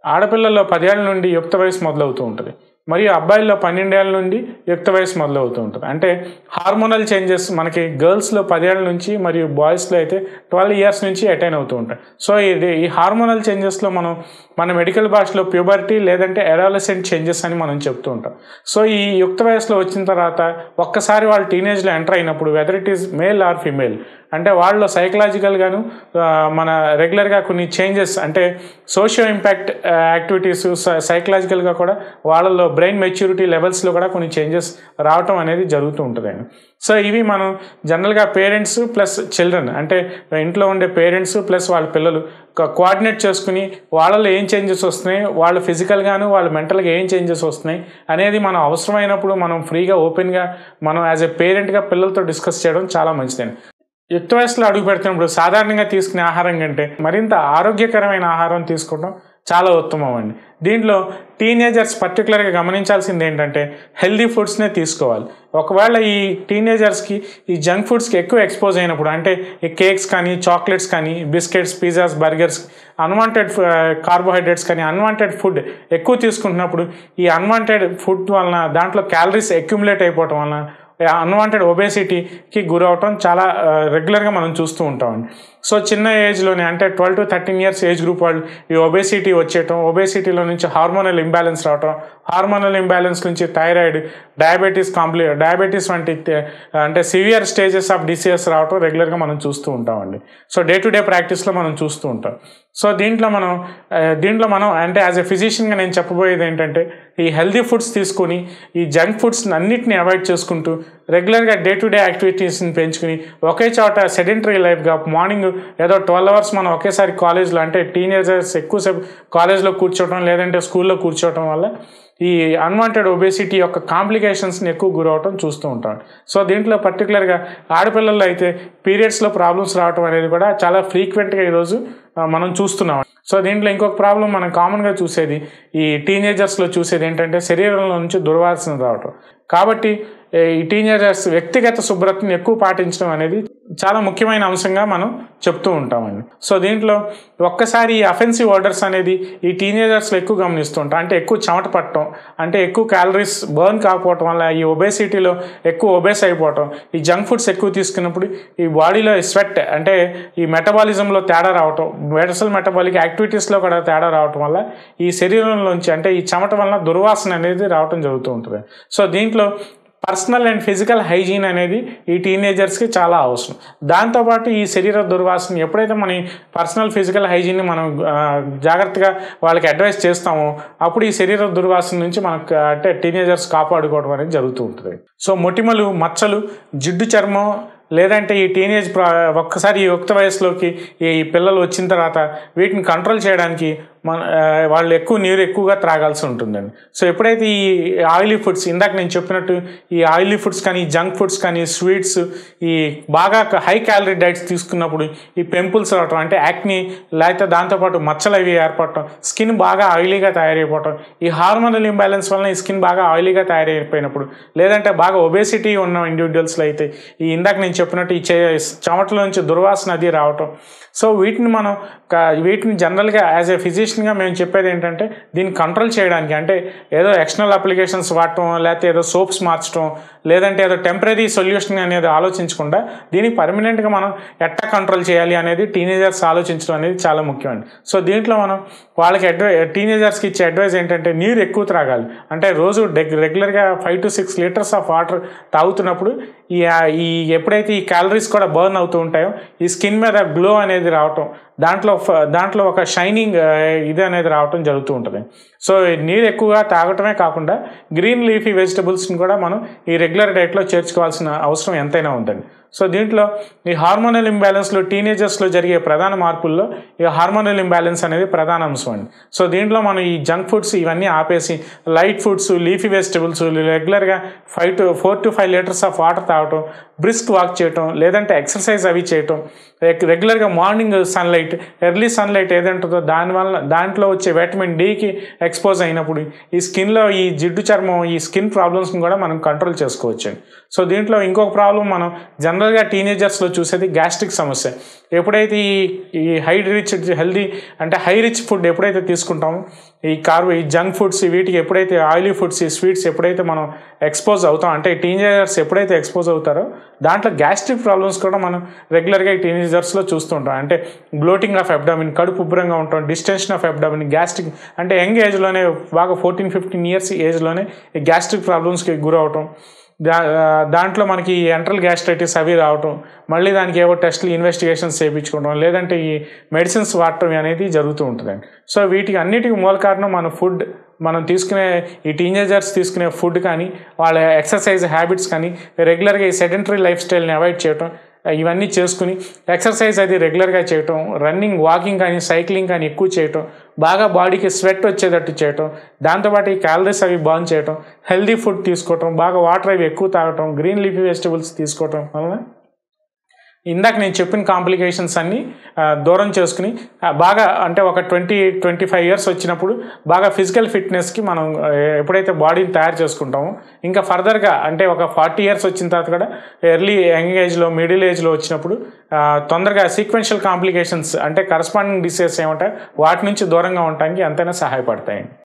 ఆడపిల్లల్లో పదేళ్ల నుండి యుక్త వయసు మొదలవుతూ ఉంటుంది మరియు అబ్బాయిల్లో పన్నెండేళ్ల నుండి యుక్త వయసు మొదలవుతూ ఉంటుంది అంటే హార్మోనల్ చేంజెస్ మనకి గర్ల్స్లో పదేళ్ల నుంచి మరియు బాయ్స్లో అయితే ట్వెల్వ్ ఇయర్స్ నుంచి అటైన్ అవుతూ ఉంటాయి సో ఇది ఈ హార్మోనల్ చేంజెస్లో మనం మన మెడికల్ భాషలో ప్యూబర్టీ లేదంటే ఎడాలసెంట్ చేంజెస్ అని మనం చెప్తూ ఉంటాం సో ఈ యుక్త వయసులో వచ్చిన తర్వాత ఒక్కసారి వాళ్ళు టీనేజ్లో ఎంటర్ అయినప్పుడు whether it is male or female అంటే వాళ్ళలో సైకలాజికల్గాను మన రెగ్యులర్గా కొన్ని చేంజెస్ అంటే సోషియో ఇంపాక్ట్ యాక్టివిటీస్ సైకలాజికల్గా కూడా వాళ్ళలో బ్రెయిన్ మెచ్యూరిటీ లెవెల్స్లో కూడా కొన్ని చేంజెస్ రావటం అనేది జరుగుతూ ఉంటుందండి సో ఇవి మనం జనరల్గా పేరెంట్స్ ప్లస్ చిల్డ్రన్ అంటే ఇంట్లో ఉండే పేరెంట్స్ ప్లస్ వాళ్ళ పిల్లలు కోఆర్డినేట్ చేసుకుని వాళ్ళలో ఏం చేంజెస్ వస్తున్నాయి వాళ్ళు ఫిజికల్గాను వాళ్ళు మెంటల్గా ఏం చేంజెస్ వస్తున్నాయి అనేది మనం అవసరమైనప్పుడు మనం ఫ్రీగా ఓపెన్గా మనం యాజ్ ఎ పేరెంట్గా పిల్లలతో డిస్కస్ చేయడం చాలా మంచిదండి యుక్త వయసులో అడుగు పెడుతున్నప్పుడు సాధారణంగా తీసుకునే ఆహారం కంటే మరింత ఆరోగ్యకరమైన ఆహారం తీసుకోవడం చాలా ఉత్తమం అండి దీంట్లో టీనేజర్స్ పర్టికులర్గా గమనించాల్సింది ఏంటంటే హెల్దీ ఫుడ్స్నే తీసుకోవాలి ఒకవేళ ఈ టీనేజర్స్కి ఈ జంక్ ఫుడ్స్కి ఎక్కువ ఎక్స్పోజ్ అయినప్పుడు అంటే ఈ కేక్స్ కానీ చాక్లెట్స్ కానీ biscuits pizzas burgers unwanted carbohydrates కానీ అన్వాంటెడ్ ఫుడ్ ఎక్కువ తీసుకుంటున్నప్పుడు ఈ అన్వాంటెడ్ ఫుడ్ వలన దాంట్లో క్యాలరీస్ అక్యుములేట్ అయిపోవటం వలన అన్వాంటెడ్ ఒబేసిటీకి గురవటం చాలా రెగ్యులర్గా మనం చూస్తూ ఉంటామండి సో చిన్న ఏజ్లోనే అంటే twelve to thirteen years age group వాళ్ళు ఈ ఒబేసిటీ వచ్చేయటం ఒబేసిటీలో నుంచి హార్మోనల్ ఇంబ్యాలెన్స్ రావటం హార్మోనల్ ఇంబ్యాలెన్స్ నుంచి థైరాయిడ్ డయాబెటీస్ కాంప్లీ డయాబెటీస్ వంటి అంటే సివియర్ స్టేజెస్ ఆఫ్ డిసీజెస్ రావటం రెగ్యులర్గా మనం చూస్తూ ఉంటామండి సో డే టు డే ప్రాక్టీస్లో మనం చూస్తూ ఉంటాం సో దీంట్లో మనం దీంట్లో మనం అంటే యాజ్ ఎ ఫిజిషియన్గా నేను చెప్పబోయేది ఏంటంటే ఈ హెల్దీ ఫుడ్స్ తీసుకొని ఈ జంక్ ఫుడ్స్ అన్నిటిని అవాయిడ్ చేసుకుంటూ రెగ్యులర్గా డే టు డే యాక్టివిటీస్ని పెంచుకుని ఒకే చోట సెడెంటరీ లైఫ్గా మార్నింగ్ ఏదో ట్వెల్వ్ అవర్స్ మనం ఒకేసారి కాలేజ్లో అంటే టీనేజర్స్ ఎక్కువసేపు కాలేజ్లో కూర్చోవడం లేదంటే స్కూల్లో కూర్చోవడం వల్ల ఈ అన్వాంటెడ్ ఒబేసిటీ యొక్క కాంప్లికేషన్స్ని ఎక్కువ గురవటం చూస్తూ ఉంటాం సో దీంట్లో పర్టికులర్గా ఆడపిల్లల్లో అయితే పీరియడ్స్లో ప్రాబ్లమ్స్ రావటం అనేది కూడా చాలా ఫ్రీక్వెంట్గా ఈరోజు మనం చూస్తున్నాం సో దీంట్లో ఇంకొక ప్రాబ్లం మనం కామన్గా చూసేది ఈ టీనేజర్స్లో చూసేది ఏంటంటే శరీరంలో నుంచి దుర్వాసన రావటం కాబట్టి ఈ టీనేజర్స్ వ్యక్తిగత శుభ్రతను ఎక్కువ పాటించడం అనేది చాలా ముఖ్యమైన అంశంగా మనం చెప్తూ ఉంటామండి సో దీంట్లో ఒక్కసారి ఈ అఫెన్సివ్ ఆర్డర్స్ అనేది ఈ టీనేజర్స్లో ఎక్కువ గమనిస్తూ ఉంటాం అంటే ఎక్కువ చెమట పట్టడం అంటే ఎక్కువ క్యాలరీస్ బర్న్ కాకపోవటం వల్ల ఈ ఒబేసిటీలో ఎక్కువ ఒబేస్ అయిపోవటం ఈ జంక్ ఫుడ్స్ ఎక్కువ తీసుకున్నప్పుడు ఈ బాడీలో స్వెట్ అంటే ఈ మెటబాలిజంలో తేడా రావటం వెడసల్ మెటబాలిక్ యాక్టివిటీస్లో కూడా తేడా రావటం వల్ల ఈ శరీరంలోంచి అంటే ఈ చెమట వలన దుర్వాసన అనేది రావటం జరుగుతూ ఉంటుంది సో దీంట్లో పర్సనల్ అండ్ ఫిజికల్ హైజీన్ అనేది ఈ టీనేజర్స్కి చాలా అవసరం దాంతోపాటు ఈ శరీర దుర్వాసన ఎప్పుడైతే మన పర్సనల్ ఫిజికల్ హైజీన్ని మనం జాగ్రత్తగా వాళ్ళకి అడ్వైస్ చేస్తామో అప్పుడు ఈ శరీర దుర్వాసన నుంచి మనకు అంటే టీనేజర్స్ కాపాడుకోవడం అనేది జరుగుతూ ఉంటుంది సో మొటిమలు మచ్చలు జిడ్డు చర్మం లేదంటే ఈ టీనేజ్ ఒక్కసారి ఈ యుక్త వయసులోకి ఈ పిల్లలు వచ్చిన తర్వాత వీటిని కంట్రోల్ చేయడానికి మన వాళ్ళు ఎక్కువ నీరు ఎక్కువగా త్రాగాల్సి ఉంటుందండి సో ఎప్పుడైతే ఈ ఆయిలీ ఫుడ్స్ ఇందాక నేను చెప్పినట్టు ఈ ఆయిలీ ఫుడ్స్ కానీ జంక్ ఫుడ్స్ కానీ స్వీట్స్ ఈ బాగా హై క్యాలరీ డైట్స్ తీసుకున్నప్పుడు ఈ పెంపుల్స్ రావటం అంటే యాక్ని లేకపోతే దాంతోపాటు మచ్చలు అవి ఏర్పడటం స్కిన్ బాగా ఆయిలీగా తయారైపోవటం ఈ హార్మోనల్ ఇంబ్యాలెన్స్ వలన ఈ స్కిన్ బాగా ఆయిలీగా తయారైపోయినప్పుడు లేదంటే బాగా ఒబేసిటీ ఉన్న ఇండివిజువల్స్లో అయితే ఈ ఇందాక నేను చెప్పినట్టు ఈ చెమటల నుంచి దుర్వాసన అది రావటం సో వీటిని మనం వీటిని జనరల్గా యాజ్ ఏ ఫిజిషియన్గా మేము చెప్పేది ఏంటంటే దీన్ని కంట్రోల్ చేయడానికి అంటే ఏదో ఎక్స్టర్నల్ అప్లికేషన్స్ వాడటం లేకపోతే ఏదో సోప్స్ మార్చడం లేదంటే ఏదో టెంపరీ సొల్యూషన్ అనేది ఆలోచించకుండా దీన్ని పర్మనెంట్గా మనం ఎట్టా కంట్రోల్ చేయాలి అనేది టీనేజర్స్ ఆలోచించడం అనేది చాలా ముఖ్యమండి సో దీంట్లో మనం వాళ్ళకి అడ్వై టీనేజర్స్కి ఇచ్చే అడ్వైస్ ఏంటంటే నీరు ఎక్కువ త్రాగాలి అంటే రోజు రెగ్యులర్గా five to six litres of water తాగుతున్నప్పుడు ఈ ఈ ఎప్పుడైతే ఈ క్యాలరీస్ కూడా బర్న్ అవుతూ ఉంటాయో ఈ స్కిన్ మీద గ్లో అనేది రావటం దాంట్లో దాంట్లో ఒక షైనింగ్ ఇది అనేది రావటం జరుగుతూ ఉంటుంది సో నీరు ఎక్కువగా తాగటమే కాకుండా గ్రీన్ లీఫీ వెజిటబుల్స్ని కూడా మనం ఈ రెగ్యులర్ డైట్లో చేర్చుకోవాల్సిన అవసరం ఎంతైనా ఉందండి సో దీంట్లో ఈ హార్మోనల్ ఇంబ్యాలెన్స్లో టీనేజర్స్లో జరిగే ప్రధాన మార్పుల్లో ఈ హార్మోనల్ ఇంబ్యాలెన్స్ అనేది ప్రధాన అంశం అండి సో దీంట్లో మనం ఈ జంక్ ఫుడ్స్ ఇవన్నీ ఆపేసి లైట్ ఫుడ్స్ లీఫీ వెజిటబుల్స్ రెగ్యులర్గా five to four to five litres of water తాగటం బ్రిస్క్ వాక్ చేయటం లేదంటే ఎక్సర్సైజ్ అవి చేయటం రెగ్- రెగ్యులర్గా మార్నింగ్ సన్లైట్ ఎర్లీ సన్లైట్ ఏదంటుందో దానివల్ల దాంట్లో వచ్చే వైటమిన్ డికి ఎక్స్పోజ్ అయినప్పుడు ఈ స్కిన్లో ఈ జిడ్డు చర్మం ఈ స్కిన్ ప్రాబ్లమ్స్ని కూడా మనం కంట్రోల్ చేసుకోవచ్చు సో దీంట్లో ఇంకొక ప్రాబ్లం మనం జనరల్గా టీనేజర్స్లో చూసేది గ్యాస్ట్రిక్ సమస్య ఎప్పుడైతే ఈ ఈ హై రిచ్ హెల్దీ అంటే హై రిచ్ ఫుడ్ ఎప్పుడైతే తీసుకుంటామో ఈ కార్బో ఈ జంక్ ఫుడ్స్ వీటికి ఎప్పుడైతే ఆయిలీ ఫుడ్స్ ఈ స్వీట్స్ ఎప్పుడైతే మనం ఎక్స్పోజ్ అవుతాం అంటే టీనేజర్స్ ఎప్పుడైతే ఎక్స్పోజ్ అవుతారో దాంట్లో గ్యాస్ట్రిక్ ప్రాబ్లమ్స్ కూడా మనం రెగ్యులర్గా ఈ టీనేజర్స్లో చూస్తుంటాం అంటే బ్లోటింగ్ ఆఫ్ అబ్డామిన్ కడుపు ఉబ్బరంగా ఉంటాం డిస్టెన్షన్ ఆఫ్ అబ్డామిన్ గ్యాస్ట్రిక్ అంటే యంగ్ ఏజ్లోనే బాగా ఫోర్టీన్ ఫిఫ్టీన్ ఇయర్స్ ఏజ్లోనే ఈ గ్యాస్ట్రిక్ ప్రాబ్లమ్స్కి గురవటం దా దాంట్లో మనకి ఎంట్రల్ గ్యాస్ట్రైటిస్ అవి రావటం మళ్ళీ దానికి ఏవో టెస్ట్లు ఇన్వెస్టిగేషన్స్ చేయించుకోవడం లేదంటే ఈ మెడిసిన్స్ వాడటం అనేది జరుగుతూ ఉంటుందండి సో వీటికి అన్నిటికీ మూల కారణం మన ఫుడ్ మనం తీసుకునే ఈ టీనేజర్స్ తీసుకునే ఫుడ్ కానీ వాళ్ళ ఎక్సర్సైజ్ హ్యాబిట్స్ కానీ రెగ్యులర్గా ఈ సెడెంటరీ లైఫ్ స్టైల్ని అవాయిడ్ చేయటం ఇవన్నీ చేసుకుని ఎక్సర్సైజ్ అది రెగ్యులర్గా చేయటం రన్నింగ్ వాకింగ్ కానీ సైక్లింగ్ కానీ ఎక్కువ చేయటం బాగా బాడీకి స్వెట్ వచ్చేటట్టు చేయటం దాంతోపాటు ఈ క్యాలరీస్ అవి బర్న్ చేయటం హెల్దీ ఫుడ్ తీసుకోవటం బాగా వాటర్ అవి ఎక్కువ తాగటం గ్రీన్ లీఫీ వెజిటబుల్స్ తీసుకోవటం వలన ఇందాక నేను చెప్పిన కాంప్లికేషన్స్ అన్నీ ఆ, దూరం చేసుకుని ఆ, బాగా అంటే ఒక ట్వంటీ ట్వంటీ ఫైవ్ ఇయర్స్ వచ్చినప్పుడు బాగా ఫిజికల్ ఫిట్నెస్కి మనం ఆ, ఎప్పుడైతే బాడీని తయారు చేసుకుంటామో ఇంకా ఫర్దర్గా అంటే ఒక ఫార్టీ ఇయర్స్ వచ్చిన తర్వాత కూడా ఎర్లీ యంగ్ ఏజ్లో మిడిల్ ఏజ్లో వచ్చినప్పుడు ఆ, తొందరగా సీక్వెన్షియల్ కాంప్లికేషన్స్ అంటే కరస్పాండింగ్ డిసీజెస్ ఏమంటాయి వాటి నుంచి దూరంగా ఉండటానికి ఎంతైనా సహాయపడతాయి